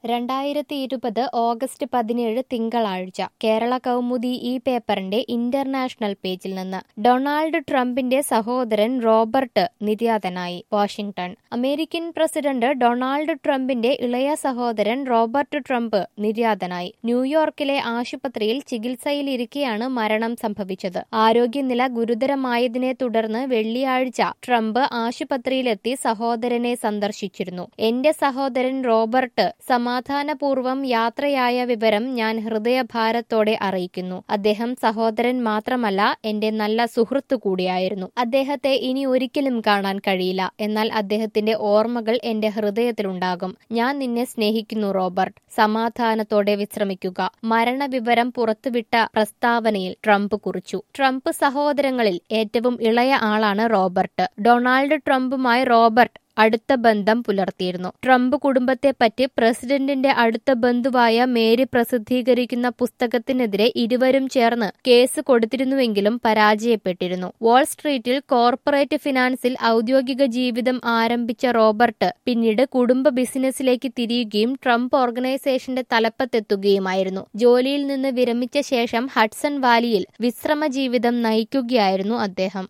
രണ്ടായിരത്തി ഇരുപത് ഓഗസ്റ്റ് പതിനേഴ് തിങ്കളാഴ്ച കേരള കൗമുദി ഈ പേപ്പറിന്റെ ഇന്റർനാഷണൽ പേജിൽ നിന്ന് ഡൊണാൾഡ് ട്രംപിന്റെ സഹോദരൻ റോബർട്ട് നിര്യാതനായി വാഷിംഗ്ടൺ അമേരിക്കൻ പ്രസിഡന്റ് ഡൊണാൾഡ് ട്രംപിന്റെ ഇളയ സഹോദരൻ റോബർട്ട് ട്രംപ് നിര്യാതനായി ന്യൂയോർക്കിലെ ആശുപത്രിയിൽ ചികിത്സയിലിരിക്കെയാണ് മരണം സംഭവിച്ചത് ആരോഗ്യനില ഗുരുതരമായതിനെ തുടർന്ന് വെള്ളിയാഴ്ച ട്രംപ് ആശുപത്രിയിലെത്തി സഹോദരനെ സന്ദർശിച്ചിരുന്നു എന്റെ സഹോദരൻ റോബർട്ട് സമാധാനപൂർവ്വം യാത്രയായ വിവരം ഞാൻ ഹൃദയഭാരത്തോടെ അറിയിക്കുന്നു അദ്ദേഹം സഹോദരൻ മാത്രമല്ല എന്റെ നല്ല സുഹൃത്തു കൂടിയായിരുന്നു അദ്ദേഹത്തെ ഇനി ഒരിക്കലും കാണാൻ കഴിയില്ല എന്നാൽ അദ്ദേഹത്തിന്റെ ഓർമ്മകൾ എന്റെ ഹൃദയത്തിലുണ്ടാകും ഞാൻ നിന്നെ സ്നേഹിക്കുന്നു റോബർട്ട് സമാധാനത്തോടെ വിശ്രമിക്കുക മരണവിവരം പുറത്തുവിട്ട പ്രസ്താവനയിൽ ട്രംപ് കുറിച്ചു ട്രംപ് സഹോദരങ്ങളിൽ ഏറ്റവും ഇളയ ആളാണ് റോബർട്ട് ഡൊണാൾഡ് ട്രംപുമായി റോബർട്ട് അടുത്ത ബന്ധം പുലർത്തിയിരുന്നു ട്രംപ് കുടുംബത്തെപ്പറ്റി പ്രസിഡന്റിന്റെ അടുത്ത ബന്ധുവായ മേരി പ്രസിദ്ധീകരിക്കുന്ന പുസ്തകത്തിനെതിരെ ഇരുവരും ചേർന്ന് കേസ് കൊടുത്തിരുന്നുവെങ്കിലും പരാജയപ്പെട്ടിരുന്നു വാൾ സ്ട്രീറ്റിൽ കോർപ്പറേറ്റ് ഫിനാൻസിൽ ഔദ്യോഗിക ജീവിതം ആരംഭിച്ച റോബർട്ട് പിന്നീട് കുടുംബ ബിസിനസ്സിലേക്ക് തിരിയുകയും ട്രംപ് ഓർഗനൈസേഷന്റെ തലപ്പത്തെത്തുകയുമായിരുന്നു ജോലിയിൽ നിന്ന് വിരമിച്ച ശേഷം ഹഡ്സൺ വാലിയിൽ വിശ്രമ ജീവിതം നയിക്കുകയായിരുന്നു അദ്ദേഹം